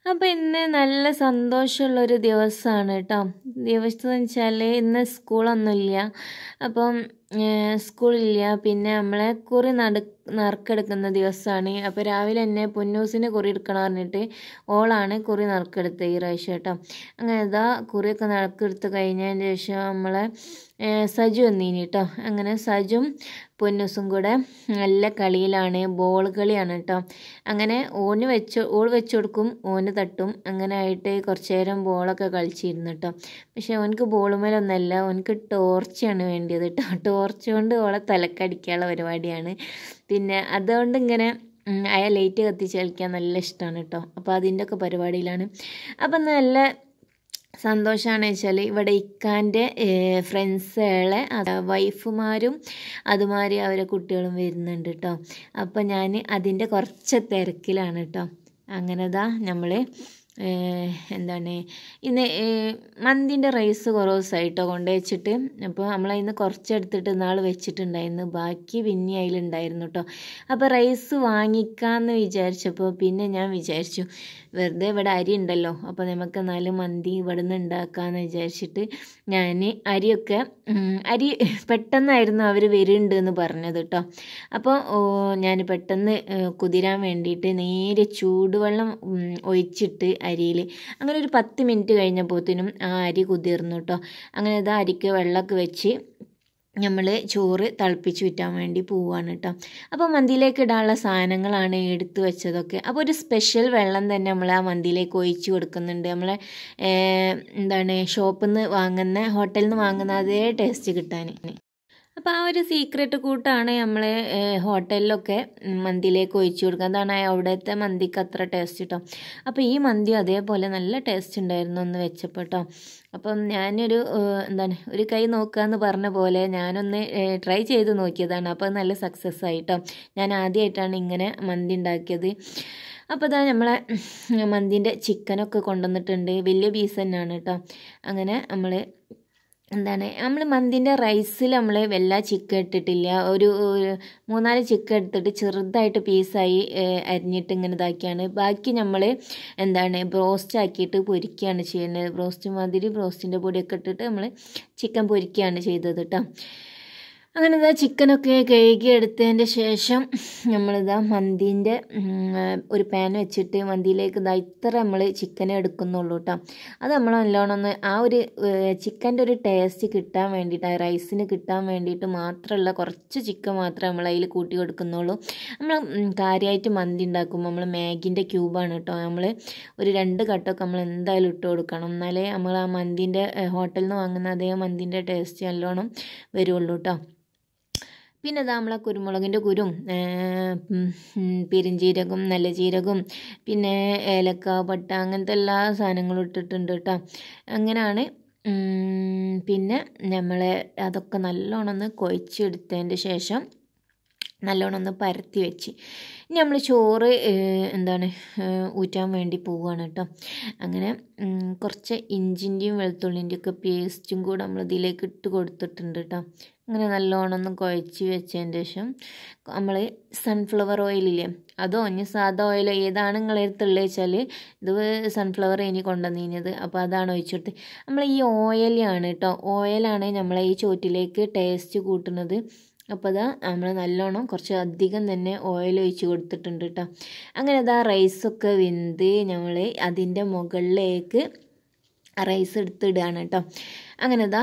അപ്പോൾ ഇന്ന് നല്ല സന്തോഷമുള്ളൊരു ദിവസമാണ് കേട്ടോ ദിവസം എന്ന് വെച്ചാൽ ഇന്ന് സ്കൂളൊന്നുമില്ല അപ്പം ഏഹ്, സ്കൂളില്ല പിന്നെ നമ്മളെ കുറി നട നറുക്കെടുക്കുന്ന ദിവസമാണ് അപ്പോൾ രാവിലെ തന്നെ പൊന്നൂസിന് കുറി എടുക്കണം പറഞ്ഞിട്ട് ഓളാണ് കുറി നറുക്കെടുത്തത് ഈ പ്രാവശ്യം കേട്ടോ അങ്ങനെ ഇതാ കുറിയൊക്കെ നറുക്കെടുത്ത് കഴിഞ്ഞതിന് ശേഷം നമ്മളെ ഏഹ്, സജു വന്നീനി കേട്ടോ അങ്ങനെ സജും പൊന്നൂസും കൂടെ നല്ല കളിയിലാണ് ബോൾ കളിയാണ് കേട്ടോ അങ്ങനെ ഓന് വെച്ച് ഓൾ വെച്ച് കൊടുക്കും ഓന് തട്ടും അങ്ങനെ ആയിട്ട് കുറച്ച് നേരം ബോളൊക്കെ കളിച്ചിരുന്നു കേട്ടോ പക്ഷെ ഓനക്ക് ബോളുമേലൊന്നല്ല ഓനക്ക് ടോർച്ചാണ് വേണ്ടിയത് കേട്ടോ ടോർച്ച് കൊണ്ട് ഓളെ തലക്കടിക്കാനുള്ള പരിപാടിയാണ് പിന്നെ അതുകൊണ്ട് ഇങ്ങനെ ഉം, അയാൾ ലൈറ്റ് കത്തിച്ച് കളിക്കാൻ നല്ല ഇഷ്ടമാണ് കേട്ടോ അപ്പോൾ അതിൻ്റെ ഒക്കെ പരിപാടിയിലാണ് അപ്പം നല്ല സന്തോഷമാണ് വെച്ചാൽ ഇവിടെ ഇക്കാൻ്റെ ഫ്രണ്ട്സുകളെ വൈഫുമാരും അതുമാതിരി അവരെ കുട്ടികളും വരുന്നുണ്ട് കേട്ടോ അപ്പം ഞാൻ അതിൻ്റെ കുറച്ച് തിരക്കിലാണ് കേട്ടോ അങ്ങനെതാ നമ്മൾ എന്താണ് ഇന്ന് മന്തിൻ്റെ റൈസ് കുറേ ദിവസമായിട്ടോ കൊണ്ടുവച്ചിട്ട് അപ്പോൾ നമ്മളതിന്ന് കുറച്ചെടുത്തിട്ട് നാൾ വെച്ചിട്ടുണ്ടായിരുന്നു ബാക്കി പിന്നെ അതിലുണ്ടായിരുന്നു കേട്ടോ അപ്പോൾ റൈസ് വാങ്ങിക്കാമെന്ന് വിചാരിച്ചപ്പോൾ പിന്നെ ഞാൻ വിചാരിച്ചു വെറുതെ ഇവിടെ അരി ഉണ്ടല്ലോ അപ്പോൾ നമുക്ക് നാല് മന്തി ഇവിടെ നിന്ന് ഉണ്ടാക്കാമെന്ന് വിചാരിച്ചിട്ട് ഞാൻ അരിയൊക്കെ ഉം, അരി പെട്ടെന്നായിരുന്നു അവർ വരുന്നുണ്ട് എന്ന് പറഞ്ഞത് കേട്ടോ അപ്പോൾ ഞാൻ പെട്ടെന്ന് ഏഹ്, കുതിരാൻ വേണ്ടിയിട്ട് നേരെ ചൂടുവെള്ളം ഉം, ഒഴിച്ചിട്ട് അരിയിൽ അങ്ങനെ ഒരു പത്ത് മിനിറ്റ് കഴിഞ്ഞപ്പോഴത്തേനും ആ അരി കുതിർന്നു കേട്ടോ അങ്ങനെ ഇതാ അരിക്ക് വെള്ളമൊക്കെ വെച്ച് നമ്മൾ ചോറ് തിളപ്പിച്ച് വിറ്റാൻ വേണ്ടി പോവുകയാണ് കേട്ടോ അപ്പോൾ മന്തിയിലേക്ക് ഇടാനുള്ള സാധനങ്ങളാണ് എടുത്തു വെച്ചതൊക്കെ അപ്പോൾ ഒരു സ്പെഷ്യൽ വെള്ളം തന്നെ നമ്മൾ ആ മന്തിയിലേക്ക് ഒഴിച്ച് കൊടുക്കുന്നുണ്ട് നമ്മളെ ഏഹ്, എന്താണ് ഷോപ്പിൽ നിന്ന് വാങ്ങുന്ന ഹോട്ടലിൽ നിന്ന് വാങ്ങുന്ന അതേ ടേസ്റ്റ് കിട്ടാൻ അപ്പോൾ ആ ഒരു സീക്രട്ട് കൂട്ടാണ് നമ്മൾ ഹോട്ടലിലൊക്കെ മന്തിയിലേക്ക് ഒഴിച്ചു കൊടുക്കുക അതാണ് അവിടുത്തെ മന്തിക്ക് അത്ര ടേസ്റ്റ് കേട്ടോ അപ്പോൾ ഈ മന്തി അതേപോലെ നല്ല ടേസ്റ്റ് ഉണ്ടായിരുന്നു ഒന്ന് വെച്ചപ്പോൾ കേട്ടോ അപ്പം ഞാനൊരു ഏഹ്, എന്താണ് ഒരു കൈ നോക്കാന്ന് പറഞ്ഞ പോലെ ഞാനൊന്ന് ട്രൈ ചെയ്ത് നോക്കിയതാണ് അപ്പോൾ നല്ല സക്സസ് ആയിട്ടോ ഞാൻ ആദ്യമായിട്ടാണ് ഇങ്ങനെ മന്തി ഉണ്ടാക്കിയത് അപ്പോൾ ഇതാ നമ്മളെ മന്തിൻ്റെ ചിക്കനൊക്കെ കൊണ്ടുവന്നിട്ടുണ്ട് വലിയ പീസ് തന്നെയാണ് കേട്ടോ അങ്ങനെ നമ്മൾ എന്താണ് നമ്മൾ മന്തിൻ്റെ റൈസിൽ നമ്മൾ വല്ല ചിക്കൻ ഇട്ടിട്ടില്ല ഒരു ഒരു മൂന്നാല് ചിക്കൻ എടുത്തിട്ട് ചെറുതായിട്ട് പീസായി ഏഹ്, അരിഞ്ഞിട്ട് ഇങ്ങനെ ഇതാക്കിയാണ് ബാക്കി നമ്മൾ എന്താണ് ബ്രോസ്റ്റ് ആക്കിയിട്ട് പൊരിക്കുകയാണ് ചെയ്യുന്നത് ബ്രോസ്റ്റ് മാതിരി ബ്രോസ്റ്റിൻ്റെ പൊടിയൊക്കെ ഇട്ടിട്ട് നമ്മൾ ചിക്കൻ പൊരിക്കുകയാണ് ചെയ്തത് കേട്ടോ അങ്ങനെ ഇതാ ചിക്കനൊക്കെ കഴുകി എടുത്തതിൻ്റെ ശേഷം നമ്മളിതാ മന്തീൻ്റെ ഒരു പാൻ വെച്ചിട്ട് മന്തിയിലേക്ക് ഇതാ ഇത്ര നമ്മൾ ചിക്കൻ എടുക്കുന്നുള്ളൂ കേട്ടോ അത് നമ്മൾ നല്ലോണം ഒന്ന് ആ ഒരു ചിക്കൻ്റെ ഒരു ടേസ്റ്റ് കിട്ടാൻ വേണ്ടിയിട്ട് ആ റൈസിന് കിട്ടാൻ വേണ്ടിയിട്ട് മാത്രമുള്ള കുറച്ച് ചിക്കൻ മാത്രമേ നമ്മൾ അതിൽ കൂട്ടി കൊടുക്കുന്നുള്ളൂ നമ്മൾ ഉം, കാര്യമായിട്ട് മന്തി ഉണ്ടാക്കുമ്പോൾ നമ്മൾ മാഗിൻ്റെ ക്യൂബാണ് കേട്ടോ നമ്മൾ ഒരു രണ്ട് കട്ടൊക്കെ നമ്മൾ എന്തായാലും ഇട്ട് കൊടുക്കണം എന്നാലേ നമ്മൾ ആ മന്തിൻ്റെ ഹോട്ടലിൽ നിന്ന് വാങ്ങുന്ന അതേ മന്തിൻ്റെ ടേസ്റ്റ് നല്ലോണം വരുള്ളൂ കേട്ടോ പിന്നെ ഇതാ നമ്മളെ കുരുമുളകിൻ്റെ കുരും ഏർ, ഉം, ഉം, പെരുംജീരകം നല്ല ജീരകം പിന്നെ ഏലക്ക പട്ട അങ്ങനത്തെ എല്ലാ സാധനങ്ങളും ഇട്ടിട്ടുണ്ട് കേട്ടോ അങ്ങനെയാണ് ഉം, പിന്നെ നമ്മൾ അതൊക്കെ നല്ലോണം ഒന്ന് കുഴച്ചെടുത്തതിൻ്റെ ശേഷം നല്ലോണം ഒന്ന് പരത്തി വെച്ച് ഇനി നമ്മൾ ചോറ് ഏഹ്, എന്താണ് ഏഹ്, ഊറ്റാൻ വേണ്ടി പോവുകയാണ് കേട്ടോ അങ്ങനെ ഉം, കുറച്ച് ഇഞ്ചിൻ്റെയും വെളുത്തുള്ളിൻ്റെയും ഒക്കെ പേസ്റ്റും കൂടെ നമ്മൾ ഇതിലേക്ക് ഇട്ട് കൊടുത്തിട്ടുണ്ട് കേട്ടോ അങ്ങനെ നല്ലോണം ഒന്ന് കുഴച്ച് വെച്ചതിന് ശേഷം നമ്മൾ സൺഫ്ലവർ ഓയിലില്ലേ അതോ ഇനി സാധാ ഓയിൽ ഏതാണ് നിങ്ങളെ അടുത്തുള്ളത് വെച്ചാൽ ഇത് സൺഫ്ലവർ ഇനി കൊണ്ടുവന്നിരുന്നത് അപ്പോൾ അതാണ് ഒഴിച്ചിട്ട് നമ്മൾ ഈ ഓയിലാണ് കേട്ടോ ഓയിലാണ് നമ്മളെ ഈ ചോറ്റിലേക്ക് ടേസ്റ്റ് കൂട്ടുന്നത് അപ്പോൾ അതാ നമ്മൾ നല്ലോണം കുറച്ച് അധികം തന്നെ ഓയിൽ ഒഴിച്ച് കൊടുത്തിട്ടുണ്ട് കേട്ടോ അങ്ങനെ അതാ റൈസൊക്കെ വെന്ത് നമ്മൾ അതിൻ്റെ മുകളിലേക്ക് റൈസ് എടുത്തിടുകയാണ് കേട്ടോ അങ്ങനെ ഇതാ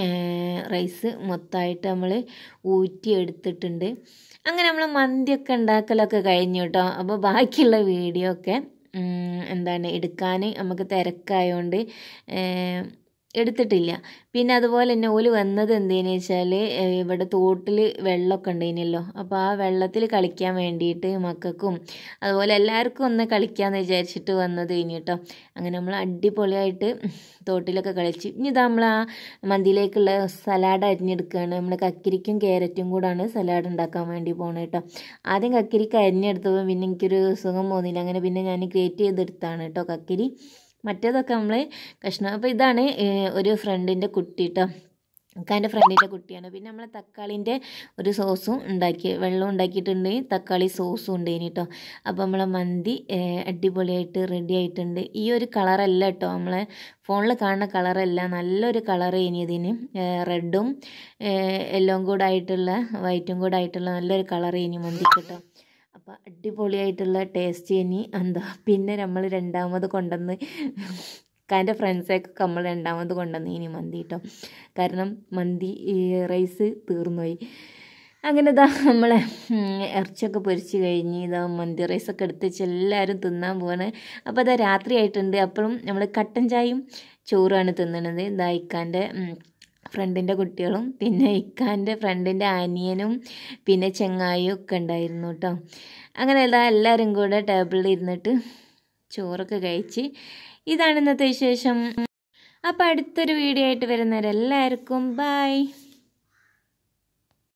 റൈസ് മൊത്തമായിട്ട് നമ്മൾ ഊറ്റി എടുത്തിട്ടുണ്ട് അങ്ങനെ നമ്മൾ മന്തിയൊക്കെ ഉണ്ടാക്കലൊക്കെ കഴിഞ്ഞു കേട്ടോ അപ്പോൾ ബാക്കിയുള്ള വീഡിയോ ഒക്കെ ഉം, എന്താണ് എടുക്കാൻ നമുക്ക് തിരക്കായതുകൊണ്ട് ഏഹ്, എടുത്തിട്ടില്ല പിന്നെ അതുപോലെ തന്നെ ഓല് വന്നത് എന്തെന്ന് വെച്ചാൽ ഇവിടെ തോട്ടിൽ വെള്ളമൊക്കെ ഉണ്ടായിരുന്നല്ലോ അപ്പോൾ ആ വെള്ളത്തിൽ കളിക്കാൻ വേണ്ടിയിട്ട് മക്കൾക്കും അതുപോലെ എല്ലാവർക്കും ഒന്ന് കളിക്കാമെന്ന് വിചാരിച്ചിട്ട് വന്നത് ഇനി കേട്ടോ അങ്ങനെ നമ്മൾ അടിപൊളിയായിട്ട് തോട്ടിലൊക്കെ കളിച്ച് ഇനി ഇതാ നമ്മൾ ആ മന്തിയിലേക്കുള്ള സലാഡ് അരിഞ്ഞെടുക്കുകയാണ് നമ്മൾ കക്കിരിക്കും ക്യാരറ്റും കൂടാണ് സലാഡ് ഉണ്ടാക്കാൻ വേണ്ടി പോണത് കേട്ടോ ആദ്യം കക്കിരിക്ക അരിഞ്ഞെടുത്തപ്പോൾ പിന്നെ എനിക്കൊരു സുഖം തോന്നിയില്ല അങ്ങനെ പിന്നെ ഞാൻ ഗ്രേറ്റ് ചെയ്തെടുത്താണ് കേട്ടോ കക്കിരി മറ്റേതൊക്കെ നമ്മൾ കഷ്ണം അപ്പോൾ ഇതാണ് ഏഹ്, ഒരു ഫ്രണ്ടിൻ്റെ കുട്ടി കേട്ടോ ഇക്കാൻ്റെ ഫ്രണ്ടിൻ്റെ കുട്ടിയാണ് പിന്നെ നമ്മൾ തക്കാളിൻ്റെ ഒരു സോസും ഉണ്ടാക്കി വെള്ളം ഉണ്ടാക്കിയിട്ടുണ്ട് തക്കാളി സോസും ഉണ്ട് ഇനി കേട്ടോ അപ്പോൾ നമ്മളെ മന്തി ഏഹ്, അടിപൊളിയായിട്ട് റെഡി ആയിട്ടുണ്ട് ഈ ഒരു കളറല്ല കേട്ടോ നമ്മളെ ഫോണിൽ കാണുന്ന കളറല്ല നല്ലൊരു കളർ ഇനി ഇതിന് റെഡും എല്ലാം കൂടെ ആയിട്ടുള്ള വൈറ്റും കൂടെ ആയിട്ടുള്ള നല്ലൊരു കളർ ഇനി മന്തിക്ക് കേട്ടോ അപ്പോൾ അടിപൊളിയായിട്ടുള്ള ടേസ്റ്റ് ഇനി എന്താ പിന്നെ നമ്മൾ രണ്ടാമത് കൊണ്ടുവന്ന് കാൻ്റെ ഫ്രണ്ട്സൊക്കെ നമ്മൾ രണ്ടാമത് കൊണ്ടുവന്ന് ഇനി മന്തി കേട്ടോ കാരണം മന്തി ഈ റൈസ് തീർന്നുപോയി അങ്ങനെ ഇതാ നമ്മളെ ഉം, ഇറച്ചിയൊക്കെ പൊരിച്ച് കഴിഞ്ഞ് ഇതാ മന്തി റൈസൊക്കെ എടുത്ത് വെച്ച് എല്ലാവരും തിന്നാൻ പോവാണ് അപ്പോൾ ഇതാ രാത്രി ആയിട്ടുണ്ട് അപ്പോഴും നമ്മൾ കട്ടൻ ചായയും ചോറുമാണ് തിന്നണത് ഇതാ ഇക്കാൻ്റെ ഫ്രണ്ടിൻ്റെ കുട്ടികളും പിന്നെ ഇക്കാൻ്റെ ഫ്രണ്ടിൻ്റെ അനിയനും പിന്നെ ചെങ്ങായും ഒക്കെ ഉണ്ടായിരുന്നു കേട്ടോ അങ്ങനെ ഇതാ എല്ലാവരും കൂടെ ടേബിളിൽ ഇരുന്നിട്ട് ചോറൊക്കെ കഴിച്ച് ഇതാണ് ഇന്നത്തെ വിശേഷം അപ്പോൾ അടുത്തൊരു വീഡിയോ ആയിട്ട് വരുന്നവരെല്ലാവർക്കും ബൈ